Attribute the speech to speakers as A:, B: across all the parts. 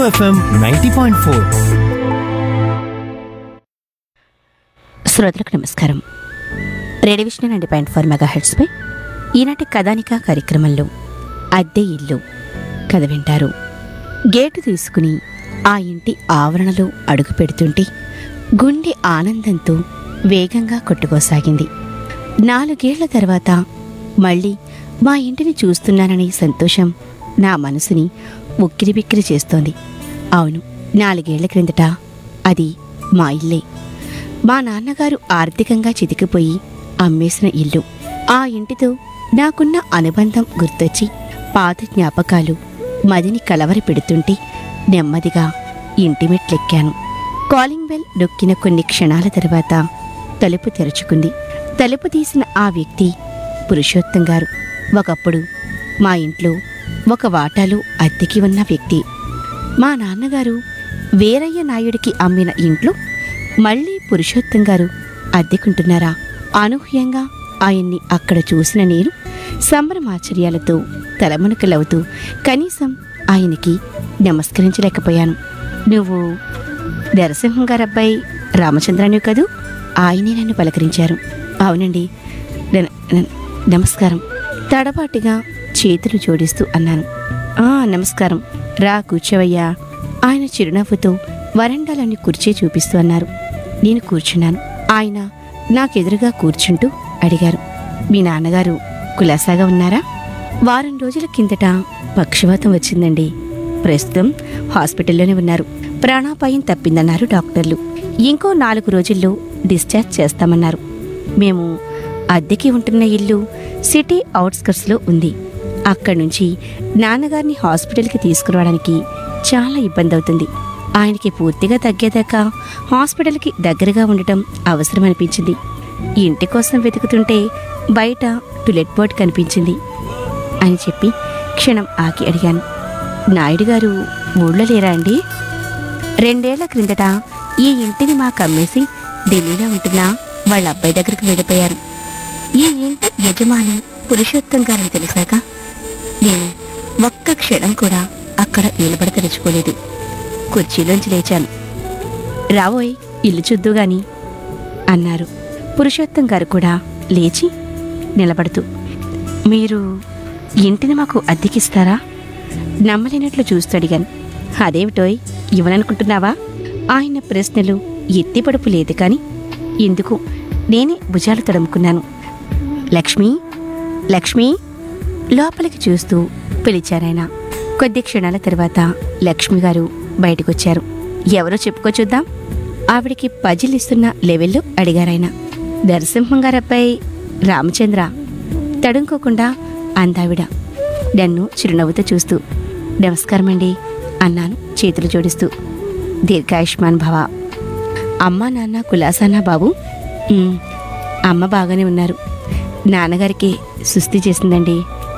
A: FM ninety point four
B: శ్రోతలకు నమస్కారం radio Vishnu ninety point four mega హెడ్స్పై ఈనాటి కథానిక కార్యక్రమంలో అద్దె ఇల్లు కథ వింటారు గేటు తీసుకుని ఆ ఇంటి ఆవరణలో అడుగు పెడుతుంటే గుండె ఆనందంతో వేగంగా కొట్టుకోసాగింది నాలుగేళ్ల తర్వాత మళ్ళీ మా ఇంటిని చూస్తున్నాననే సంతోషం నా మనసుని ఉక్కిరిబిక్కిరి చేస్తోంది అవును నాలుగేళ్ల క్రిందట అది మా ఇల్లే మా నాన్నగారు ఆర్థికంగా చితికిపోయి అమ్మేసిన ఇల్లు ఆ ఇంటితో నాకున్న అనుబంధం గుర్తొచ్చి పాత జ్ఞాపకాలు మదిని కలవరి పెడుతుంటే నెమ్మదిగా ఇంటి మెట్లెక్కాను కాలింగ్ బెల్ నొక్కిన కొన్ని క్షణాల తర్వాత తలుపు తెరుచుకుంది తలుపు తీసిన ఆ వ్యక్తి పురుషోత్తం గారు ఒకప్పుడు మా ఇంట్లో ఒక వాటాలో అద్దెకి ఉన్న వ్యక్తి మా నాన్నగారు వీరయ్య నాయుడికి అమ్మిన ఇంట్లో మళ్ళీ పురుషోత్తం గారు అద్దెకుంటున్నారా అనూహ్యంగా ఆయన్ని అక్కడ చూసిన నేను సంభ్రమాచర్యాలతో తలమునకలవుతూ కనీసం ఆయనకి నమస్కరించలేకపోయాను నువ్వు నరసింహం గారబ్బాయి రామచంద్రని కదూ ఆయనే నన్ను పలకరించారు అవునండి న- న- నమస్కారం తడబాటుగా చేతులు జోడిస్తూ అన్నాను ఆ నమస్కారం రా కూర్చోవయ్యా ఆయన చిరునవ్వుతో వరండాలోని కుర్చీ చూపిస్తూ అన్నారు నేను కూర్చున్నాను ఆయన నాకెదురుగా కూర్చుంటూ అడిగారు మీ నాన్నగారు కులాసాగా ఉన్నారా వారం రోజుల కిందట పక్షవాతం వచ్చిందండి ప్రస్తుతం హాస్పిటల్లోనే ఉన్నారు ప్రాణాపాయం తప్పిందన్నారు డాక్టర్లు ఇంకో నాలుగు రోజుల్లో డిశ్చార్జ్ చేస్తామన్నారు మేము అద్దెకి ఉంటున్న ఇల్లు సిటీ అవుట్స్కర్ట్స్లో ఉంది అక్కడి నుంచి నాన్నగారిని హాస్పిటల్కి తీసుకురావడానికి చాలా ఇబ్బంది అవుతుంది ఆయనకి పూర్తిగా తగ్గేదాకా హాస్పిటల్కి దగ్గరగా ఉండటం అవసరం అనిపించింది ఇంటి కోసం వెతుకుతుంటే బయట టులెట్ బోర్డ్ కనిపించింది అని చెప్పి క్షణం ఆగి అడిగాను నాయుడు గారు ఊళ్ళో లేరా అండి రెండేళ్ల క్రిందట ఈ ఇంటిని మాకు అమ్మేసి ఢిల్లీలో ఉంటున్న వాళ్ళ అబ్బాయి దగ్గరికి వెళ్ళిపోయారు ఈ ఇంటి యజమాని పురుషోత్తం గారని తెలిసాక నేను ఒక్క క్షణం కూడా అక్కడ నిలబడతలుచుకోలేదు కుర్చీలోంచి లేచాను రావోయ్ ఇల్లు చూద్దు గాని అన్నారు పురుషోత్తం గారు కూడా లేచి నిలబడుతూ మీరు ఇంటిని మాకు అద్దెకిస్తారా నమ్మలేనట్లు చూస్తూ అడిగాను అదేమిటోయ్ ఇవ్వననుకుంటున్నావా ఆయన ప్రశ్నలు ఎత్తిపడుపు లేదు కాని ఎందుకు నేనే భుజాలు తడుముకున్నాను లక్ష్మి లక్ష్మి లోపలికి చూస్తూ పిలిచారాయన కొద్ది క్షణాల తర్వాత లక్ష్మి గారు బయటకొచ్చారు ఎవరో చెప్పుకో చూద్దాం ఆవిడికి పజిలిస్తున్న లెవెల్లో అడిగారాయన నరసింహం గారబ్బాయి రామచంద్ర తడుముకోకుండా అందావిడ నన్ను చిరునవ్వుతో చూస్తూ నమస్కారమండి అన్నాను చేతులు జోడిస్తూ దీర్ఘాయుష్మాన్ భవ అమ్మా నాన్న కులాసానా బాబు "ఉమ్, అమ్మ బాగానే ఉన్నారు నాన్నగారికి సుస్థి చేసిందండి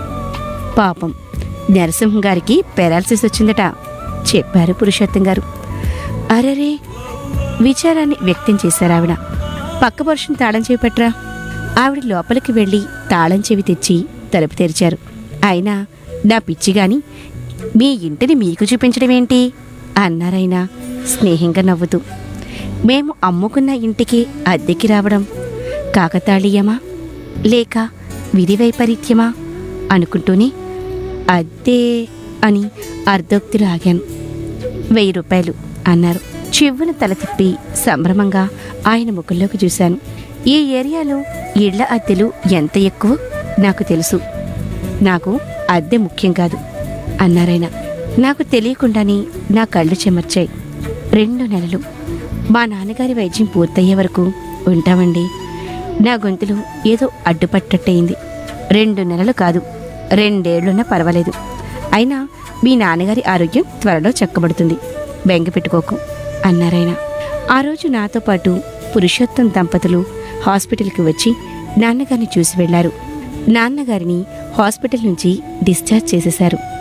B: పాపం నరసింహం గారికి పెరాలసిస్ వచ్చిందట చెప్పారు పురుషోత్తం గారు అరరే విచారాన్ని వ్యక్తం చేశారు ఆవిడ పక్క పరుషం తాళం చెవి పట్రా ఆవిడ లోపలికి వెళ్ళి తాళం చెవి తెచ్చి తలుపు తెరిచారు అయినా నా పిచ్చి గాని మీ ఇంటిని మీకు చూపించడం ఏంటి అన్నారాయన స్నేహంగా నవ్వుతూ మేము అమ్ముకున్న ఇంటికి అద్దెకి రావడం కాకతాళీయమా లేక విధి వైపరీత్యమా అనుకుంటూనే అద్దె అని అర్ధోక్తిలో ఆగాను వెయ్యి రూపాయలు అన్నారు చివ్వున తల తిప్పి సంభ్రమంగా ఆయన ముఖంలోకి చూశాను ఈ ఏరియాలో ఇళ్ల అద్దెలు ఎంత ఎక్కువ నాకు తెలుసు నాకు అద్దె ముఖ్యం కాదు అన్నారాయన నాకు తెలియకుండానే నా కళ్ళు చెమర్చాయి రెండు నెలలు మా నాన్నగారి వైద్యం పూర్తయ్యే వరకు ఉంటామండి నా గొంతులో ఏదో అడ్డుపట్టట్టయింది రెండు నెలలు కాదు రెండేళ్లున్నా పర్వాలేదు అయినా మీ నాన్నగారి ఆరోగ్యం త్వరలో చక్కబడుతుంది బెంగ పెట్టుకోకు అన్నారాయన ఆ రోజు నాతో పాటు పురుషోత్తం దంపతులు హాస్పిటల్కి వచ్చి నాన్నగారిని చూసి వెళ్లారు నాన్నగారిని హాస్పిటల్ నుంచి డిశ్చార్జ్ చేసేశారు